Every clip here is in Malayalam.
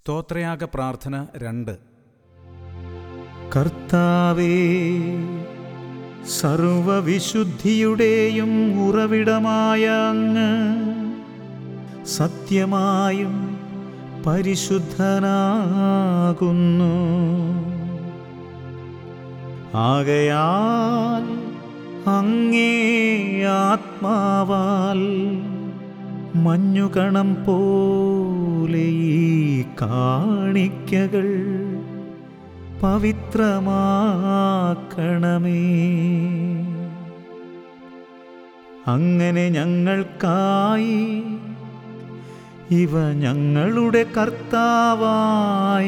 സ്തോത്രയാഗ പ്രാർത്ഥന രണ്ട് കർത്താവേ സർവവിശുദ്ധിയുടെയും ഉറവിടമായ അങ്ങ് സത്യമായും പരിശുദ്ധനാകുന്നു ആകയാൽ അങ്ങേ ആത്മാവാൽ മഞ്ഞുകണം പോലെ ഈ കാണിക്കകൾ പവിത്രമാക്കണമേ അങ്ങനെ ഞങ്ങൾക്കായി ഇവ ഞങ്ങളുടെ കർത്താവായ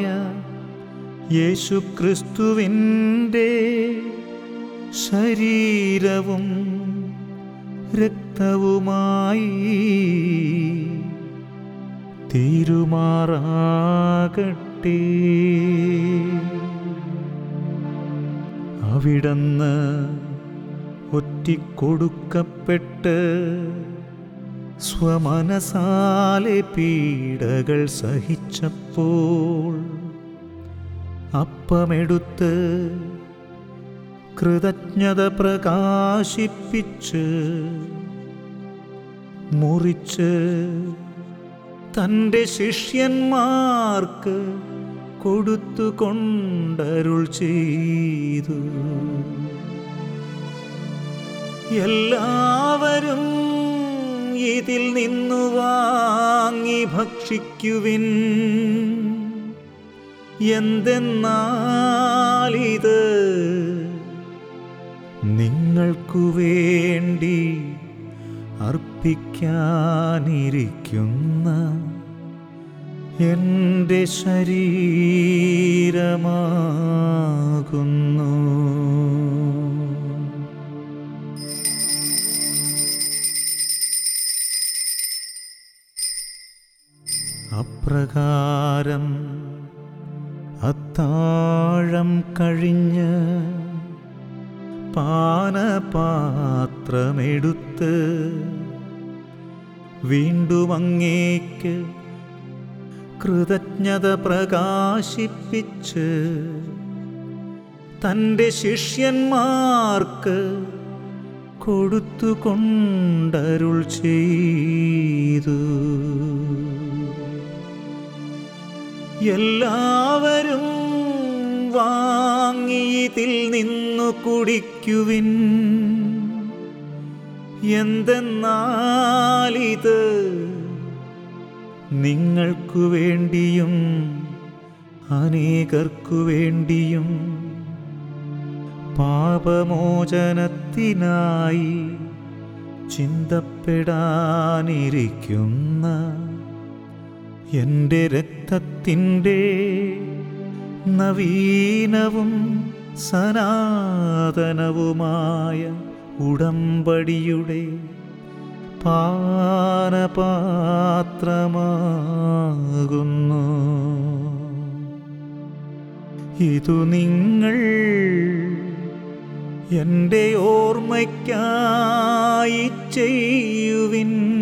യേശുക്രിസ്തുവിൻ്റെ ശരീരവും രക്തവുമായി തീരുമാറാകട്ടെ അവിടന്ന് ഒറ്റിക്കൊടുക്കപ്പെട്ട് സ്വമനസാലെ പീഡകൾ സഹിച്ചപ്പോൾ അപ്പമെടുത്ത് കൃതജ്ഞത പ്രകാശിപ്പിച്ച് മുറിച്ച് തൻ്റെ ശിഷ്യന്മാർക്ക് കൊടുത്തു കൊണ്ടരുൾ ചെയ്തു എല്ലാവരും ഇതിൽ നിന്നു വാങ്ങി ഭക്ഷിക്കുവിൻ എന്തെന്നാലിത് നിങ്ങൾക്കു വേണ്ടി അർപ്പിക്കാനിരിക്കുന്ന എൻ്റെ ശരീരമാകുന്നു അപ്രകാരം അത്താഴം കഴിഞ്ഞ് പാനപാത്രമെടുത്ത് വീണ്ടും അങ്ങേക്ക് കൃതജ്ഞത പ്രകാശിപ്പിച്ച് തൻ്റെ ശിഷ്യന്മാർക്ക് കൊടുത്തു കൊണ്ടരുൾ ചെയ്തു എല്ലാവരും വാങ്ങി ഇതിൽ നിന്നു കുടിക്കുവിൻ എന്തെന്നാലിത് നിങ്ങൾക്കു വേണ്ടിയും അനേകർക്കു വേണ്ടിയും പാപമോചനത്തിനായി ചിന്തപ്പെടാനിരിക്കുന്ന എൻ്റെ രക്തത്തിൻ്റെ നവീനവും സനാതനവുമായ ഉടമ്പടിയുടെ പാനപാത്രമാകുന്നു ഇതു നിങ്ങൾ എൻ്റെ ഓർമ്മയ്ക്കായി ചെയ്യുവിൻ